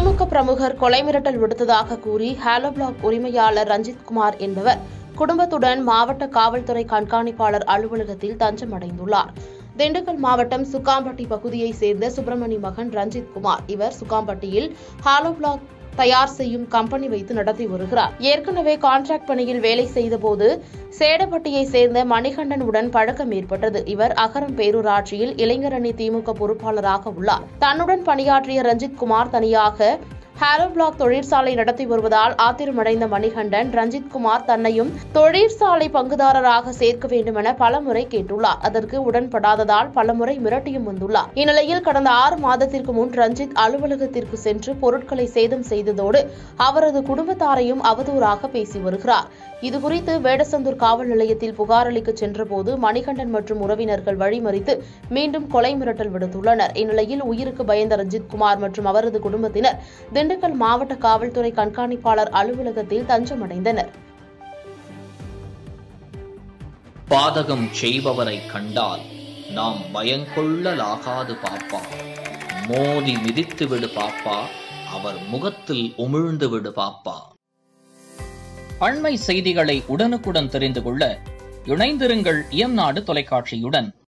திமுக பிரமுகர் கொலை மிரட்டல் விடுத்ததாக கூறி ஹாலோ பிளாக் உரிமையாளர் ரஞ்சித் குமார் என்பவர் குடும்பத்துடன் மாவட்ட காவல்துறை கண்காணிப்பாளர் அலுவலகத்தில் தஞ்சம் அடைந்துள்ளார் திண்டுக்கல் மாவட்டம் சுக்காம்பட்டி பகுதியைச் சேர்ந்த சுப்பிரமணி மகன் ரஞ்சித் குமார் இவர் சுக்காம்பட்டியில் ஹாலோ பிளாக் தயார் செய்யும் கம்பெனி வைத்து நடத்தி வருகிறார் ஏற்கனவே கான்ட்ராக்ட் பணியில் வேலை செய்தபோது சேடப்பட்டியை சேர்ந்த மணிகண்டன் உடன் பழக்கம் ஏற்பட்டது இவர் அகரம் பேரூராட்சியில் இளைஞரணி திமுக பொறுப்பாளராக உள்ளார் தன்னுடன் பணியாற்றிய ரஞ்சித் குமார் தனியாக ஹாலோ பிளாக் தொழிற்சாலை நடத்தி வருவதால் ஆத்திரமடைந்த மணிகண்டன் ரஞ்சித் குமார் தன்னையும் தொழிற்சாலை பங்குதாரராக சேர்க்க வேண்டுமென பலமுறை கேட்டுள்ளார் அதற்கு உடன்படாததால் பலமுறை மிரட்டியும் வந்துள்ளார் இந்நிலையில் கடந்த ஆறு மாதத்திற்கு முன் ரஞ்சித் அலுவலகத்திற்கு சென்று பொருட்களை சேதம் செய்ததோடு அவரது குடும்பத்தாரையும் அவதூறாக பேசி வருகிறார் இதுகுறித்து வேடசந்தூர் காவல் நிலையத்தில் புகார் அளிக்க சென்றபோது மணிகண்டன் மற்றும் உறவினர்கள் வழிமறித்து மீண்டும் கொலை மிரட்டல் விடுத்துள்ளனர் இந்நிலையில் உயிருக்கு பயந்த ரஞ்சித் குமார் மற்றும் அவரது குடும்பத்தினர் திண்டுக்கல் மாவட்ட காவல்துறை கண்காணிப்பாளர் அலுவலகத்தில் தஞ்சமடைந்தனர் பாதகம் செய்பவரை கண்டால் நாம் பயங்கொள்ளலாகாது பாப்பா மோதி மிதித்து விடு பாப்பா அவர் முகத்தில் உமிழ்ந்து விடு பாப்பா அண்மை செய்திகளை உடனுக்குடன் தெரிந்து கொள்ள இணைந்திருங்கள் இயம்நாடு தொலைக்காட்சியுடன்